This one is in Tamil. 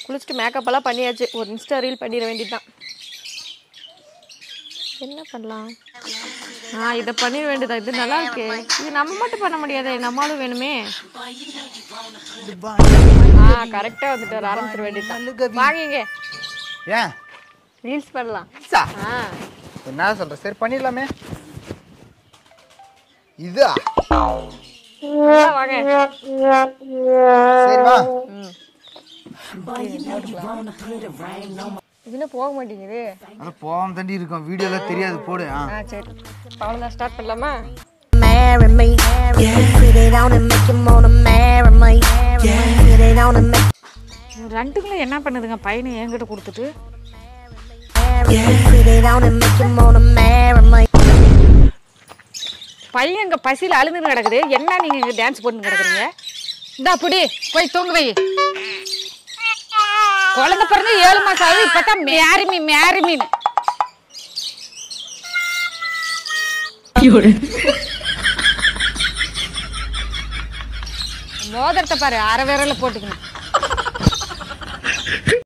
குளிச்சுட்டு மேக்கப் எல்லாம் பண்ணியாச்சு ஒரு இன்ஸ்டா ரீல் பண்ணிட வேண்டியதுதான் என்ன பண்ணலாம் ஆ இதை பண்ணிட வேண்டியதா இது நல்லா இருக்கே இது நம்ம மட்டும் பண்ண முடியாதே நம்மளும் வேணுமே ஆ கரெக்டாக வந்துட்டு வர ஆரம்பிச்சிட வேண்டியதுதான் வாங்கிங்க ஏன் ரீல்ஸ் பண்ணலாம் சா ஆ என்ன சொல்ற சரி பண்ணிடலாமே இதா நல்லா வாங்க சரி வா இது என்ன போக மாட்டேங்குது அது போகாம தாண்டி இருக்கும் வீடியோல தெரியாது போடு ஆ ஆ சரி அவ்வளோதான் ஸ்டார்ட் பண்ணலாமா marry me. Put it on and make him wanna marry me. Put it on and make ரெண்டுங்களும் என்ன பண்ணுதுங்க பையனை என்கிட்ட கொடுத்துட்டு Put it on and make him wanna marry me. பையன் இங்கே பசியில் அழுதுன்னு கிடக்குது என்ன நீங்கள் இங்கே டான்ஸ் போட்டு கிடக்குறீங்க இந்தா அப்படி போய் தூங்க வை குழந்தை பிறந்து ஏழு மாசம் ஆகுது இப்போ தான் மேரிமி மேரிமின்னு மோதிரத்தை பாரு அரை விரல போட்டுக்கணும்